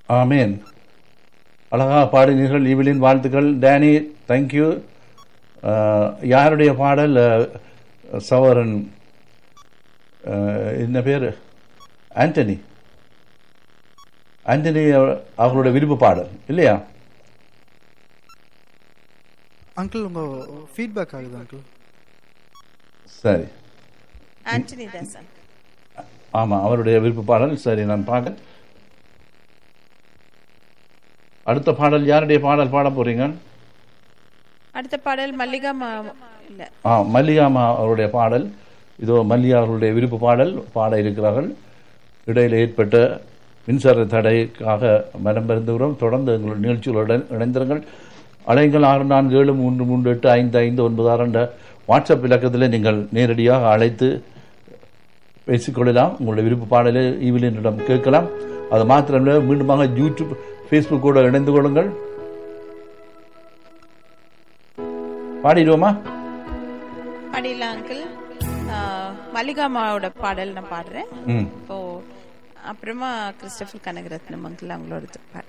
ஆமேன் அழகா பாடினீர்கள் இவிலின் வாழ்த்துக்கள் Danny thank you யாருடைய பாடல் அஹ், சகோதரன் அஹ், என்ன பேர் ஆண்டனி ஆண்டனி அவ- அவர்களுடைய விருப்ப பாடல் இல்லையா அங்கிள் உங்க ஃபீட்பேக் ஆகுது அங்கிள் சரி ஆண்டனி தாசன் ஆமாம் அவருடைய விருப்ப பாடல் சரி நான் பார்க்க அடுத்த பாடல் யாருடைய பாடல் பாட போறீங்க அடுத்த பாடல் மல்லிகா மா இல்ல ஆ மல்லிகாமா அவருடைய பாடல் இதோ மல்லிகா அவர்களுடைய விருப்ப பாடல் பாட இருக்கிறார்கள் இடையில் ஏற்பட்ட மின்சார தடைக்காக மனம் பெருந்துகிறோம் தொடர்ந்து எங்கள் நிகழ்ச்சிகளுடன் இணைந்திருங்கள் அலைங்கள் ஆறு நான்கு ஏழு மூன்று மூன்று எட்டு ஐந்து ஐந்து ஒன்பது ஆறு என்ற வாட்ஸ்அப் இலக்கத்தில் நீங்கள் நேரடியாக அழைத்து பேசிக்கொள்ளலாம் உங்களுடைய விருப்ப பாடலை ஈவிலினிடம் கேட்கலாம் அது மாத்திரமில்லை மீண்டுமாக யூடியூப் ஃபேஸ்புக்கோடு இணைந்து கொள்ளுங்கள் பாடிடுவோமா பாடிடலாம் அங்கிள் மல்லிகா அம்மாவோட பாடல் நான் பாடுறேன் ம் இப்போ அப்புறமா கிறிஸ்டபர் கனகரத்னம் அங்கிள் அவங்களோட பாடு